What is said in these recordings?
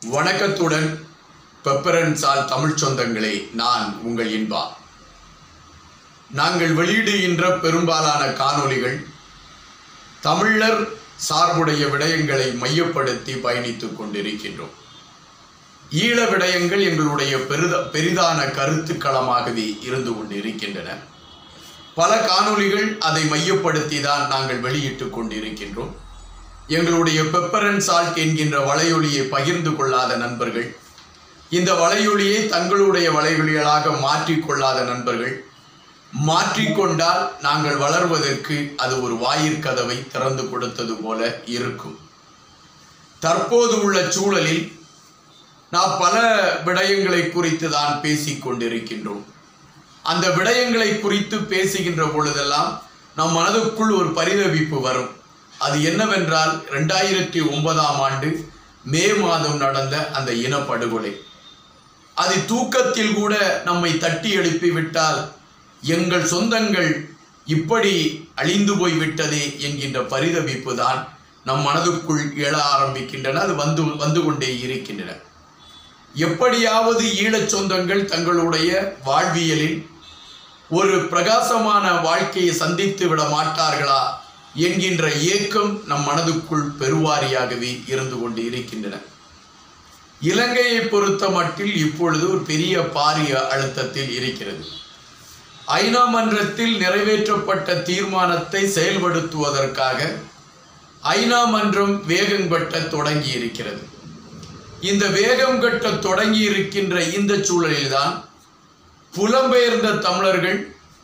வணக்கத்துடன் பெப்பரன்சால் தமிழ் சொந்தங்களே நான் உங்கள் இன்பா நாங்கள் வெளியிடுகின்ற பெரும்பாலான காணொளிகள் தமிழர் சார்புடைய விடயங்களை மையப்படுத்தி பயணித்துக் கொண்டிருக்கின்றோம் ஈழ விடயங்கள் எங்களுடைய பெரித பெரிதான கருத்துக்களமாகவே இருந்து கொண்டிருக்கின்றன பல காணொளிகள் அதை மையப்படுத்தி தான் நாங்கள் வெளியிட்டுக் கொண்டிருக்கின்றோம் எங்களுடைய பெப்பரன் சால்ட் என்கின்ற வலையொலியை பகிர்ந்து கொள்ளாத நண்பர்கள் இந்த வலையொலியை தங்களுடைய வலையொலிகளாக மாற்றிக்கொள்ளாத நண்பர்கள் மாற்றிக்கொண்டால் நாங்கள் வளர்வதற்கு அது ஒரு வாயிற்கதவை திறந்து கொடுத்தது போல இருக்கும் தற்போது உள்ள சூழலில் நாம் பல விடயங்களை குறித்து தான் பேசிக் கொண்டிருக்கின்றோம் அந்த விடயங்களை குறித்து பேசுகின்ற பொழுதெல்லாம் நம் மனதுக்குள் ஒரு பரிதவிப்பு வரும் அது என்னவென்றால் ரெண்டாயிரத்தி ஒன்பதாம் ஆண்டு மே மாதம் நடந்த அந்த இனப்படுகொலை அது தூக்கத்தில் கூட நம்மை தட்டி எழுப்பி விட்டால் எங்கள் சொந்தங்கள் இப்படி அழிந்து போய் விட்டதே என்கின்ற பரிதவிப்பு தான் நம் மனதுக்குள் எழ ஆரம்பிக்கின்றன அது வந்து வந்து கொண்டே இருக்கின்றன எப்படியாவது ஈழச் சொந்தங்கள் தங்களுடைய வாழ்வியலில் ஒரு பிரகாசமான வாழ்க்கையை சந்தித்து விட மாட்டார்களா என்கின்ற ஏக்கம் நம் மனதுக்குள் பெருவாரியாகவே இருந்து கொண்டு இருக்கின்றன இலங்கையை பொறுத்த மட்டில் இப்பொழுது ஒரு பெரிய பாரிய அழுத்தத்தில் இருக்கிறது ஐநா மன்றத்தில் நிறைவேற்றப்பட்ட தீர்மானத்தை செயல்படுத்துவதற்காக ஐநா மன்றம் வேகம் கட்ட தொடங்கி இருக்கிறது இந்த வேகம் கட்ட தொடங்கி இருக்கின்ற இந்த சூழலில்தான் புலம்பெயர்ந்த தமிழர்கள்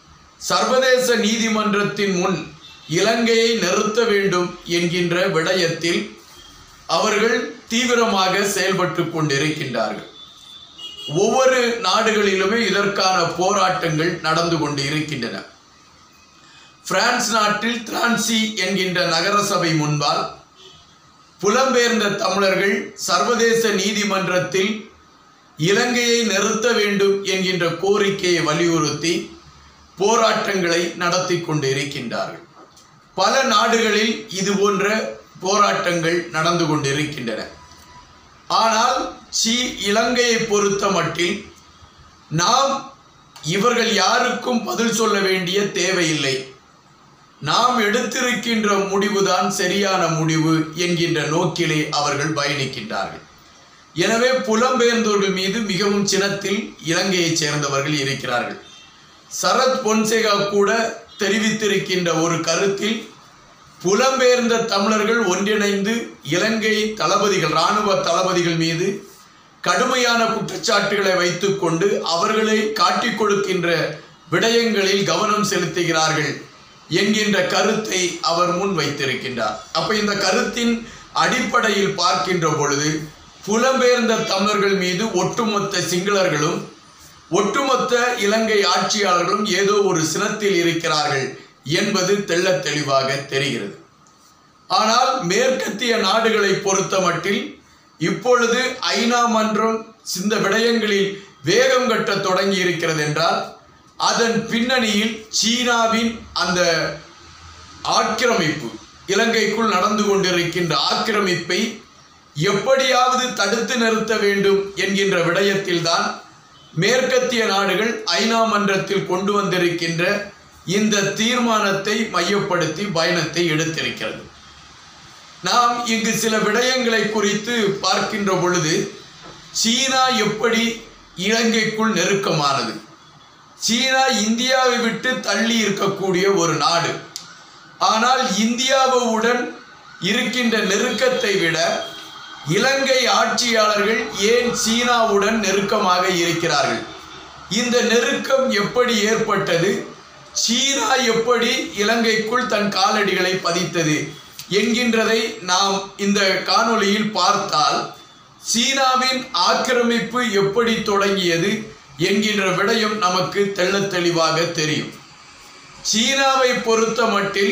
சர்வதேச நீதிமன்றத்தின் முன் இலங்கையை நிறுத்த வேண்டும் என்கின்ற விடயத்தில் அவர்கள் தீவிரமாக செயல்பட்டு கொண்டிருக்கின்றார்கள் ஒவ்வொரு நாடுகளிலுமே இதற்கான போராட்டங்கள் நடந்து கொண்டு இருக்கின்றன பிரான்ஸ் நாட்டில் திரான்சி என்கின்ற நகரசபை முன்பால் புலம்பெயர்ந்த தமிழர்கள் சர்வதேச நீதிமன்றத்தில் இலங்கையை நிறுத்த வேண்டும் என்கின்ற கோரிக்கையை வலியுறுத்தி போராட்டங்களை நடத்தி கொண்டு இருக்கின்றார்கள் பல நாடுகளில் இது போன்ற போராட்டங்கள் நடந்து கொண்டிருக்கின்றன ஆனால் சி இலங்கையை பொறுத்த மட்டில் நாம் இவர்கள் யாருக்கும் பதில் சொல்ல வேண்டிய தேவையில்லை நாம் எடுத்திருக்கின்ற முடிவுதான் சரியான முடிவு என்கின்ற நோக்கிலே அவர்கள் பயணிக்கின்றார்கள் எனவே புலம்பெயர்ந்தோர்கள் மீது மிகவும் சினத்தில் இலங்கையைச் சேர்ந்தவர்கள் இருக்கிறார்கள் சரத் பொன்சேகா கூட தெரிவித்திருக்கின்ற ஒரு கருத்தில் புலம்பெயர்ந்த தமிழர்கள் ஒன்றிணைந்து இலங்கை தளபதிகள் இராணுவ தளபதிகள் மீது கடுமையான குற்றச்சாட்டுகளை வைத்துக்கொண்டு அவர்களை காட்டிக் கொடுக்கின்ற விடயங்களில் கவனம் செலுத்துகிறார்கள் என்கின்ற கருத்தை அவர் முன் வைத்திருக்கின்றார் அப்ப இந்த கருத்தின் அடிப்படையில் பார்க்கின்ற பொழுது புலம்பெயர்ந்த தமிழர்கள் மீது ஒட்டுமொத்த சிங்களர்களும் ஒட்டுமொத்த இலங்கை ஆட்சியாளர்களும் ஏதோ ஒரு சினத்தில் இருக்கிறார்கள் என்பது தெள்ள தெளிவாக தெரிகிறது ஆனால் மேற்கத்திய நாடுகளை பொறுத்த மட்டில் இப்பொழுது ஐநா மன்றம் இந்த விடயங்களில் வேகம் கட்ட தொடங்கி இருக்கிறது என்றால் அதன் பின்னணியில் சீனாவின் அந்த ஆக்கிரமிப்பு இலங்கைக்குள் நடந்து கொண்டிருக்கின்ற ஆக்கிரமிப்பை எப்படியாவது தடுத்து நிறுத்த வேண்டும் என்கின்ற விடயத்தில்தான் மேற்கத்திய நாடுகள் ஐநா மன்றத்தில் கொண்டு வந்திருக்கின்ற இந்த தீர்மானத்தை மையப்படுத்தி பயணத்தை எடுத்திருக்கிறது நாம் இங்கு சில விடயங்களை குறித்து பார்க்கின்ற பொழுது சீனா எப்படி இலங்கைக்குள் நெருக்கமானது சீனா இந்தியாவை விட்டு தள்ளி இருக்கக்கூடிய ஒரு நாடு ஆனால் இந்தியாவுடன் இருக்கின்ற நெருக்கத்தை விட இலங்கை ஆட்சியாளர்கள் ஏன் சீனாவுடன் நெருக்கமாக இருக்கிறார்கள் இந்த நெருக்கம் எப்படி ஏற்பட்டது சீனா எப்படி இலங்கைக்குள் தன் காலடிகளை பதித்தது என்கின்றதை நாம் இந்த காணொளியில் பார்த்தால் சீனாவின் ஆக்கிரமிப்பு எப்படி தொடங்கியது என்கின்ற விடயம் நமக்கு தெள்ளத் தெளிவாக தெரியும் சீனாவை பொறுத்த மட்டில்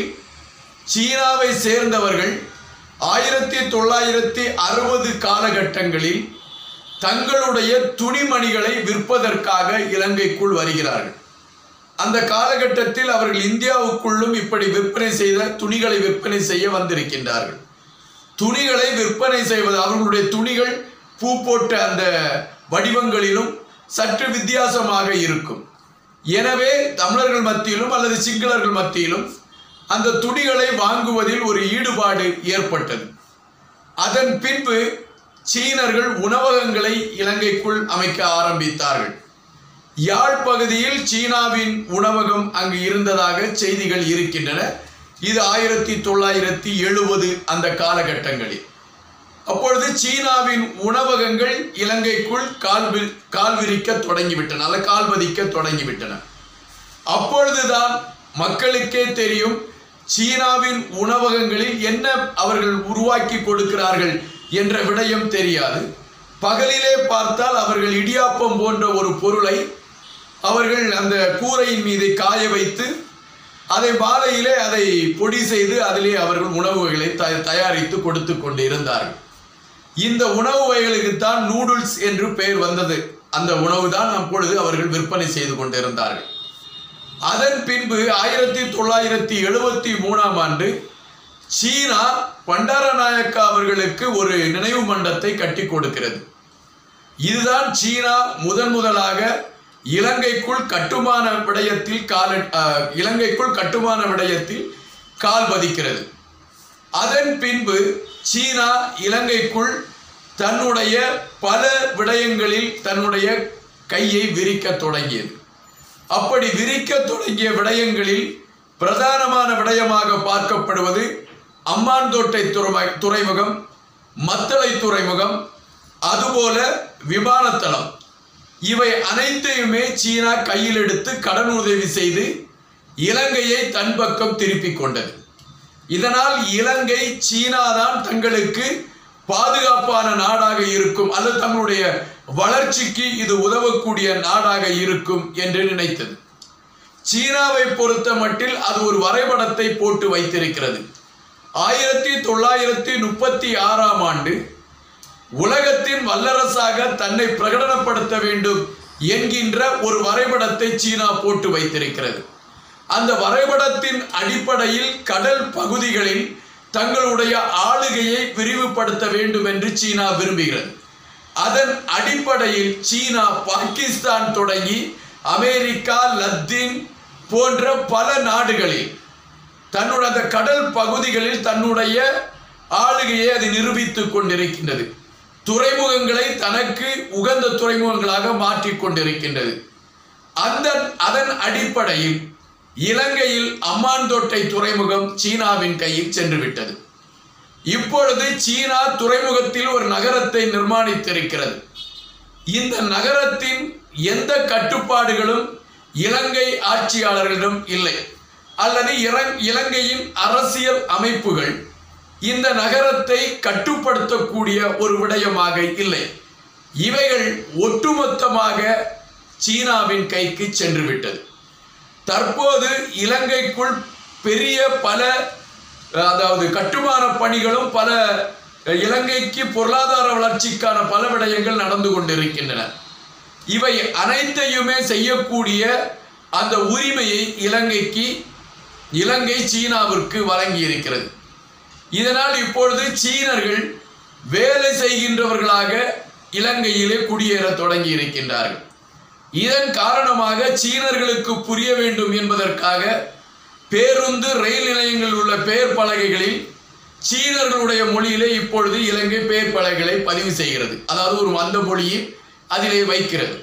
சீனாவை சேர்ந்தவர்கள் ஆயிரத்தி தொள்ளாயிரத்தி அறுபது காலகட்டங்களில் தங்களுடைய துணிமணிகளை விற்பதற்காக இலங்கைக்குள் வருகிறார்கள் அந்த காலகட்டத்தில் அவர்கள் இந்தியாவுக்குள்ளும் இப்படி விற்பனை செய்த துணிகளை விற்பனை செய்ய வந்திருக்கின்றார்கள் துணிகளை விற்பனை செய்வது அவர்களுடைய துணிகள் பூ போட்ட அந்த வடிவங்களிலும் சற்று வித்தியாசமாக இருக்கும் எனவே தமிழர்கள் மத்தியிலும் அல்லது சிங்களர்கள் மத்தியிலும் அந்த துணிகளை வாங்குவதில் ஒரு ஈடுபாடு ஏற்பட்டது அதன் பின்பு சீனர்கள் உணவகங்களை இலங்கைக்குள் அமைக்க ஆரம்பித்தார்கள் யாழ் பகுதியில் சீனாவின் உணவகம் அங்கு இருந்ததாக செய்திகள் இருக்கின்றன இது ஆயிரத்தி தொள்ளாயிரத்தி எழுபது அந்த காலகட்டங்களில் அப்பொழுது சீனாவின் உணவகங்கள் இலங்கைக்குள் கால் வி- கால் விரிக்க தொடங்கிவிட்டன அல்ல கால் பதிக்க தொடங்கிவிட்டன அப்பொழுதுதான் மக்களுக்கே தெரியும் சீனாவின் உணவகங்களில் என்ன அவர்கள் உருவாக்கி கொடுக்கிறார்கள் என்ற விடயம் தெரியாது பகலிலே பார்த்தால் அவர்கள் இடியாப்பம் போன்ற ஒரு பொருளை அவர்கள் அந்த கூரையின் மீது காய வைத்து அதை மாலையிலே அதை பொடி செய்து அதிலே அவர்கள் உணவுகளை த தயாரித்து கொடுத்து கொண்டு இருந்தார்கள் இந்த உணவு வகைகளுக்குத்தான் நூடுல்ஸ் என்று பெயர் வந்தது அந்த உணவு தான் அப்பொழுது அவர்கள் விற்பனை செய்து கொண்டிருந்தார்கள் அதன் பின்பு ஆயிரத்தி தொள்ளாயிரத்தி எழுபத்தி மூணாம் ஆண்டு சீனா பண்டாரநாயக்கா அவர்களுக்கு ஒரு நினைவு மண்டத்தை கட்டி கொடுக்கிறது இதுதான் சீனா முதன் முதலாக இலங்கைக்குள் கட்டுமான விடயத்தில் கால அஹ், இலங்கைக்குள் கட்டுமான விடயத்தில் கால் பதிக்கிறது அதன் பின்பு சீனா இலங்கைக்குள் தன்னுடைய பல விடயங்களில் தன்னுடைய கையை விரிக்க தொடங்கியது அப்படி விரிக்க தொடங்கிய விடயங்களில் பிரதானமான விடயமாக பார்க்கப்படுவது அம்மாந்தோட்டை துறைம துறைமுகம் மத்தளை துறைமுகம் அதுபோல விமானத்தளம் இவை அனைத்தையுமே சீனா கையில் எடுத்து கடன் உதவி செய்து இலங்கையை தன் பக்கம் திருப்பிக் கொண்டது இதனால் இலங்கை சீனா தான் தங்களுக்கு பாதுகாப்பான நாடாக இருக்கும் அல்லது தங்களுடைய வளர்ச்சிக்கு இது உதவக்கூடிய நாடாக இருக்கும் என்று நினைத்தது சீனாவை பொறுத்த மட்டில் அது ஒரு வரைபடத்தை போட்டு வைத்திருக்கிறது ஆயிரத்தி தொள்ளாயிரத்தி முப்பத்தி ஆறாம் ஆண்டு உலகத்தின் வல்லரசாக தன்னை பிரகடனப்படுத்த வேண்டும் என்கின்ற ஒரு வரைபடத்தை சீனா போட்டு வைத்திருக்கிறது அந்த வரைபடத்தின் அடிப்படையில் கடல் பகுதிகளில் தங்களுடைய ஆளுகையை விரிவுபடுத்த வேண்டும் என்று சீனா விரும்புகிறது அதன் அடிப்படையில் சீனா பாகிஸ்தான் தொடங்கி அமெரிக்கா லத்தீன் போன்ற பல நாடுகளில் தன்னுடைய அந்த கடல் பகுதிகளில் தன்னுடைய ஆளுகையை அது நிரூபித்துக் கொண்டிருக்கின்றது துறைமுகங்களை தனக்கு உகந்த துறைமுகங்களாக மாற்றிக் கொண்டிருக்கின்றது அந்த அதன் அடிப்படையில் இலங்கையில் அம்மாந்தோட்டை துறைமுகம் சீனாவின் கையில் சென்று விட்டது இப்பொழுது சீனா துறைமுகத்தில் ஒரு நகரத்தை நிர்மாணித்திருக்கிறது இந்த நகரத்தின் எந்த கட்டுப்பாடுகளும் இலங்கை ஆட்சியாளர்களிடம் இல்லை அல்லது இலங்- இலங்கையின் அரசியல் அமைப்புகள் இந்த நகரத்தை கட்டுப்படுத்தக்கூடிய ஒரு விடயமாக இல்லை இவைகள் ஒட்டுமொத்தமாக சீனாவின் கைக்கு சென்று விட்டது தற்போது இலங்கைக்குள் பெரிய பல அதாவது கட்டுமான பணிகளும் பல இலங்கைக்கு பொருளாதார வளர்ச்சிக்கான பல விடயங்கள் நடந்து கொண்டிருக்கின்றன இவை அனைத்தையுமே செய்யக்கூடிய அந்த உரிமையை இலங்கைக்கு இலங்கை சீனாவிற்கு வழங்கி இருக்கிறது இதனால் இப்பொழுது சீனர்கள் வேலை செய்கின்றவர்களாக இலங்கையிலே குடியேற தொடங்கி இருக்கின்றார்கள் இதன் காரணமாக சீனர்களுக்கு புரிய வேண்டும் என்பதற்காக பேருந்து ரயில் நிலையங்களில் உள்ள பெயர் பலகைகளில் சீனர்களுடைய மொழியிலே இப்பொழுது இலங்கை பெயர் பலகைகளை பதிவு செய்கிறது அதாவது ஒரு மந்த மொழியில் அதிலே வைக்கிறது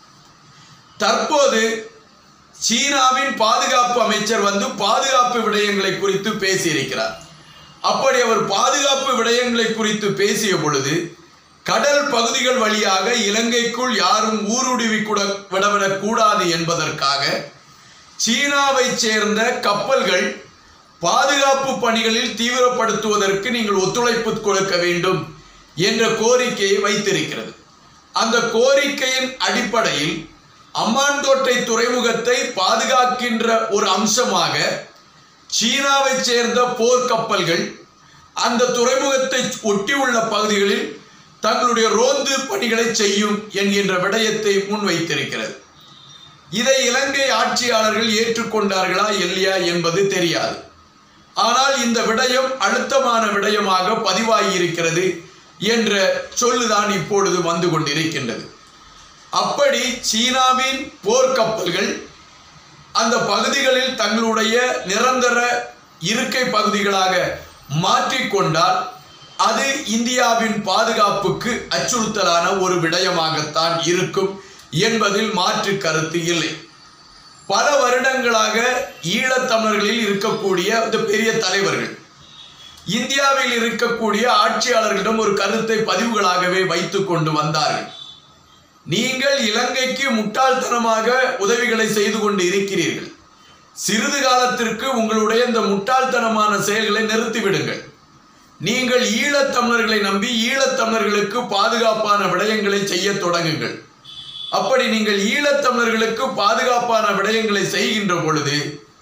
தற்போது சீனாவின் பாதுகாப்பு அமைச்சர் வந்து பாதுகாப்பு விடயங்களை குறித்து பேசியிருக்கிறார் அப்படி அவர் பாதுகாப்பு விடயங்களை குறித்து பேசிய பொழுது கடல் பகுதிகள் வழியாக இலங்கைக்குள் யாரும் ஊடுருவி கூட விடவிடக் கூடாது என்பதற்காக சீனாவைச் சேர்ந்த கப்பல்கள் பாதுகாப்பு பணிகளில் தீவிரப்படுத்துவதற்கு நீங்கள் ஒத்துழைப்பு கொடுக்க வேண்டும் என்ற கோரிக்கையை வைத்திருக்கிறது அந்த கோரிக்கையின் அடிப்படையில் அம்மாந்தோட்டை துறைமுகத்தை பாதுகாக்கின்ற ஒரு அம்சமாக சீனாவைச் சேர்ந்த போர்க்கப்பல்கள் அந்த துறைமுகத்தை ஒட்டியுள்ள பகுதிகளில் தங்களுடைய ரோந்து பணிகளை செய்யும் என்கின்ற விடயத்தை முன்வைத்திருக்கிறது இதை இலங்கை ஆட்சியாளர்கள் ஏற்றுக்கொண்டார்களா இல்லையா என்பது தெரியாது ஆனால் இந்த விடயம் அழுத்தமான விடயமாக பதிவாகி இருக்கிறது என்ற சொல்லுதான் இப்பொழுது வந்து கொண்டிருக்கின்றது அப்படி சீனாவின் போர்க்கப்பல்கள் அந்த பகுதிகளில் தங்களுடைய நிரந்தர இருக்கை பகுதிகளாக மாற்றிக்கொண்டால் அது இந்தியாவின் பாதுகாப்புக்கு அச்சுறுத்தலான ஒரு விடயமாகத்தான் இருக்கும் என்பதில் மாற்று கருத்து இல்லை பல வருடங்களாக ஈழத்தமிழர்களில் இருக்கக்கூடிய இந்த பெரிய தலைவர்கள் இந்தியாவில் இருக்கக்கூடிய ஆட்சியாளர்களிடம் ஒரு கருத்தை பதிவுகளாகவே வைத்து கொண்டு வந்தார்கள் நீங்கள் இலங்கைக்கு முட்டாள்தனமாக உதவிகளை செய்து கொண்டு இருக்கிறீர்கள் சிறிது காலத்திற்கு உங்களுடைய இந்த முட்டாள்தனமான செயல்களை நிறுத்திவிடுங்கள் நீங்கள் ஈழத்தமிழர்களை நம்பி ஈழத்தமிழர்களுக்கு பாதுகாப்பான விடயங்களை செய்ய தொடங்குங்கள் அப்படி நீங்கள் ஈழத்தமிழர்களுக்கு பாதுகாப்பான விடயங்களை செய்கின்ற பொழுது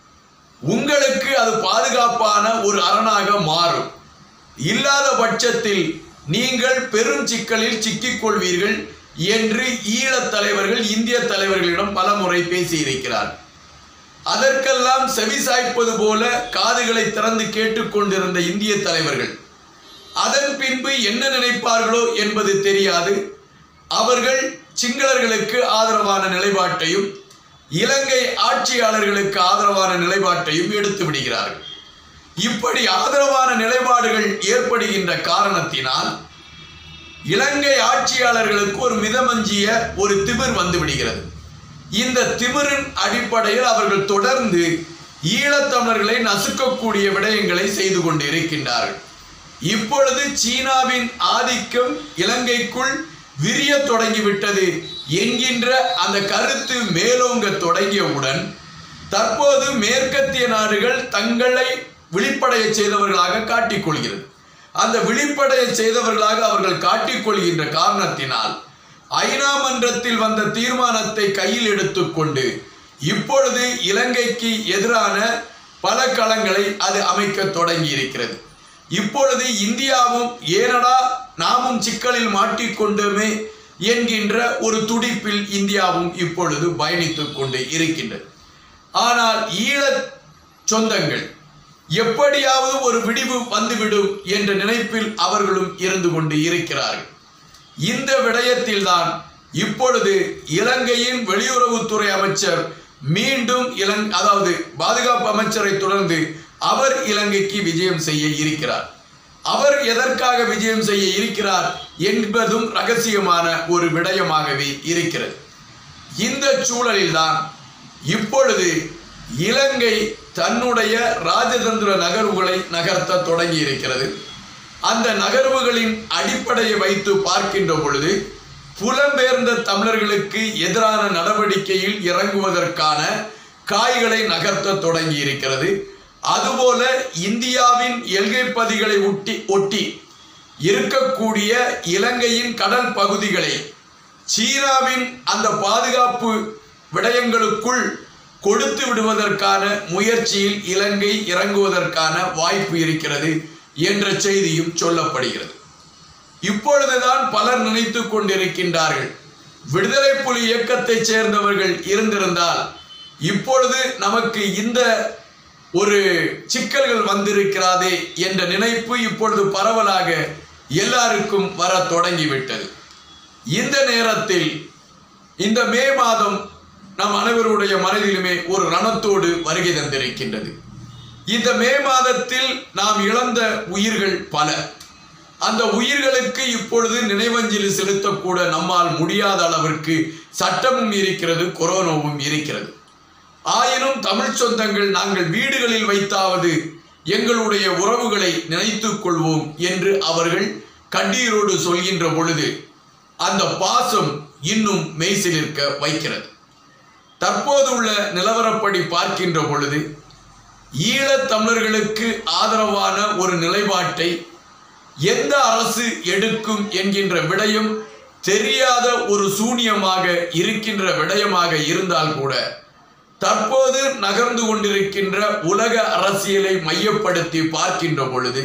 உங்களுக்கு அது பாதுகாப்பான ஒரு அரணாக மாறும் இல்லாத பட்சத்தில் நீங்கள் பெரும் சிக்கலில் சிக்கிக் கொள்வீர்கள் என்று ஈழத் தலைவர்கள் இந்திய தலைவர்களிடம் பலமுறை பேசியிருக்கிறார் அதற்கெல்லாம் செவி சாய்ப்பது போல காதுகளை திறந்து கேட்டுக்கொண்டிருந்த இந்திய தலைவர்கள் அதன் பின்பு என்ன நினைப்பார்களோ என்பது தெரியாது அவர்கள் சிங்களர்களுக்கு ஆதரவான நிலைப்பாட்டையும் இலங்கை ஆட்சியாளர்களுக்கு ஆதரவான நிலைப்பாட்டையும் எடுத்து விடுகிறார்கள் இப்படி ஆதரவான நிலைப்பாடுகள் ஏற்படுகின்ற காரணத்தினால் இலங்கை ஆட்சியாளர்களுக்கு ஒரு மிதமஞ்சிய ஒரு திமிர் வந்து விடுகிறது இந்த திமிரின் அடிப்படையில் அவர்கள் தொடர்ந்து ஈழத்தமிழர்களை நசுக்கக்கூடிய விடயங்களை செய்து கொண்டு இருக்கின்றார்கள் இப்பொழுது சீனாவின் ஆதிக்கம் இலங்கைக்குள் விரிய தொடங்கிவிட்டது என்கின்ற அந்த கருத்து மேலோங்க தொடங்கியவுடன் தற்போது மேற்கத்திய நாடுகள் தங்களை விழிப்படைய செய்தவர்களாக காட்டிக்கொள்கிறது அந்த விழிப்படைய செய்தவர்களாக அவர்கள் காட்டிக்கொள்கின்ற காரணத்தினால் ஐநா மன்றத்தில் வந்த தீர்மானத்தை கையில் எடுத்துக்கொண்டு இப்பொழுது இலங்கைக்கு எதிரான பல களங்களை அது அமைக்க தொடங்கி இருக்கிறது இப்பொழுது இந்தியாவும் ஏனடா நாமும் சிக்கலில் மாட்டிக்கொண்டோமே என்கின்ற ஒரு துடிப்பில் இந்தியாவும் இப்பொழுது பயணித்துக் கொண்டு இருக்கின்றது ஆனால் ஈழச் சொந்தங்கள் எப்படியாவது ஒரு விடிவு வந்துவிடும் என்ற நினைப்பில் அவர்களும் இருந்து கொண்டு இருக்கிறார்கள் இந்த விடயத்தில்தான் இப்பொழுது இலங்கையின் வெளியுறவுத்துறை அமைச்சர் மீண்டும் இலங் அதாவது பாதுகாப்பு அமைச்சரை தொடர்ந்து அவர் இலங்கைக்கு விஜயம் செய்ய இருக்கிறார் அவர் எதற்காக விஜயம் செய்ய இருக்கிறார் என்பதும் ரகசியமான ஒரு விடயமாகவே இருக்கிறது இந்த சூழலில்தான் இப்பொழுது இலங்கை தன்னுடைய ராஜதந்திர நகர்வுகளை நகர்த்த தொடங்கி இருக்கிறது அந்த நகர்வுகளின் அடிப்படையை வைத்து பார்க்கின்ற பொழுது புலம்பெயர்ந்த தமிழர்களுக்கு எதிரான நடவடிக்கையில் இறங்குவதற்கான காய்களை நகர்த்த தொடங்கி இருக்கிறது அதுபோல இந்தியாவின் எல்கை பதிகளை ஒட்டி ஒட்டி இருக்கக்கூடிய இலங்கையின் கடல் பகுதிகளை சீனாவின் அந்த பாதுகாப்பு விடயங்களுக்குள் கொடுத்து விடுவதற்கான முயற்சியில் இலங்கை இறங்குவதற்கான வாய்ப்பு இருக்கிறது என்ற செய்தியும் சொல்லப்படுகிறது இப்பொழுதுதான் பலர் நினைத்து கொண்டிருக்கின்றார்கள் விடுதலை புலி இயக்கத்தைச் சேர்ந்தவர்கள் இருந்திருந்தால் இப்பொழுது நமக்கு இந்த ஒரு சிக்கல்கள் வந்திருக்கிறாதே என்ற நினைப்பு இப்பொழுது பரவலாக எல்லாருக்கும் வர தொடங்கிவிட்டது இந்த நேரத்தில் இந்த மே மாதம் நம் அனைவருடைய மனதிலுமே ஒரு ரணத்தோடு வருகை தந்திருக்கின்றது இந்த மே மாதத்தில் நாம் இழந்த உயிர்கள் பல அந்த உயிர்களுக்கு இப்பொழுது நினைவஞ்சலி செலுத்தக்கூட நம்மால் முடியாத அளவிற்கு சட்டமும் இருக்கிறது கொரோனாவும் இருக்கிறது ஆயினும் தமிழ் சொந்தங்கள் நாங்கள் வீடுகளில் வைத்தாவது எங்களுடைய உறவுகளை நினைத்துக் கொள்வோம் என்று அவர்கள் கண்ணீரோடு சொல்கின்ற பொழுது அந்த பாசம் இன்னும் மெய்சிலிருக்க வைக்கிறது தற்போதுள்ள நிலவரப்படி பார்க்கின்ற பொழுது ஈழத் தமிழர்களுக்கு ஆதரவான ஒரு நிலைப்பாட்டை எந்த அரசு எடுக்கும் என்கின்ற விடயம் தெரியாத ஒரு சூனியமாக இருக்கின்ற விடயமாக இருந்தால் கூட தற்போது நகர்ந்து கொண்டிருக்கின்ற உலக அரசியலை மையப்படுத்தி பார்க்கின்ற பொழுது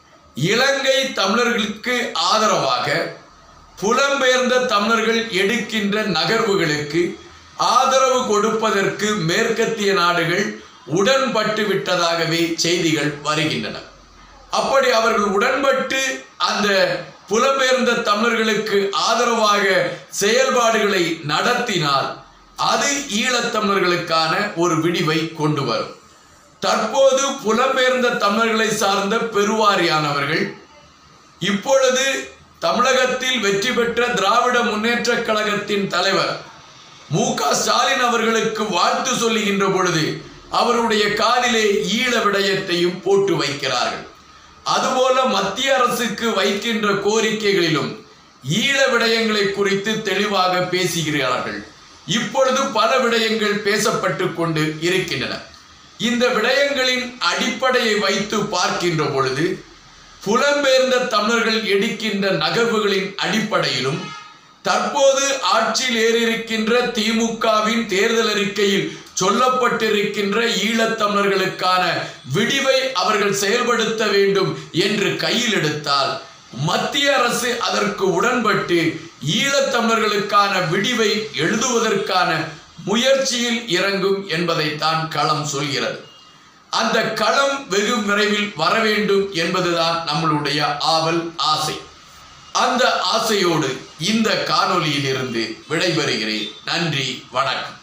இலங்கை தமிழர்களுக்கு ஆதரவாக புலம்பெயர்ந்த தமிழர்கள் எடுக்கின்ற நகர்வுகளுக்கு ஆதரவு கொடுப்பதற்கு மேற்கத்திய நாடுகள் உடன்பட்டு விட்டதாகவே செய்திகள் வருகின்றன அப்படி அவர்கள் உடன்பட்டு அந்த புலம்பெயர்ந்த தமிழர்களுக்கு ஆதரவாக செயல்பாடுகளை நடத்தினால் அது ஈழத்தமிழர்களுக்கான ஒரு விடிவை கொண்டு வரும் தற்போது புலம்பெயர்ந்த தமிழர்களை சார்ந்த பெருவாரியானவர்கள் இப்பொழுது தமிழகத்தில் வெற்றி பெற்ற திராவிட முன்னேற்றக் கழகத்தின் தலைவர் மு க ஸ்டாலின் அவர்களுக்கு வாழ்த்து சொல்லுகின்ற பொழுது அவருடைய காதிலே ஈழ விடயத்தையும் போட்டு வைக்கிறார்கள் அதுபோல மத்திய அரசுக்கு வைக்கின்ற கோரிக்கைகளிலும் ஈழ விடயங்களை குறித்து தெளிவாக பேசுகிறார்கள் இப்பொழுது பல விடயங்கள் பேசப்பட்டு கொண்டு இருக்கின்றன இந்த விடயங்களின் அடிப்படையை வைத்து பார்க்கின்ற பொழுது புலம்பெயர்ந்த தமிழர்கள் எடுக்கின்ற நகர்வுகளின் அடிப்படையிலும் தற்போது ஆட்சியில் ஏறியிருக்கின்ற திமுகவின் தேர்தல் அறிக்கையில் சொல்லப்பட்டிருக்கின்ற ஈழத்தமிழர்களுக்கான விடிவை அவர்கள் செயல்படுத்த வேண்டும் என்று கையில் எடுத்தால் மத்திய அரசு அதற்கு உடன்பட்டு ஈழத்தமிழர்களுக்கான விடிவை எழுதுவதற்கான முயற்சியில் இறங்கும் என்பதைத்தான் களம் சொல்கிறது அந்த களம் வெகு விரைவில் வர வேண்டும் என்பதுதான் நம்மளுடைய ஆவல் ஆசை அந்த ஆசையோடு இந்த காணொளியிலிருந்து விடைபெறுகிறேன் நன்றி வணக்கம்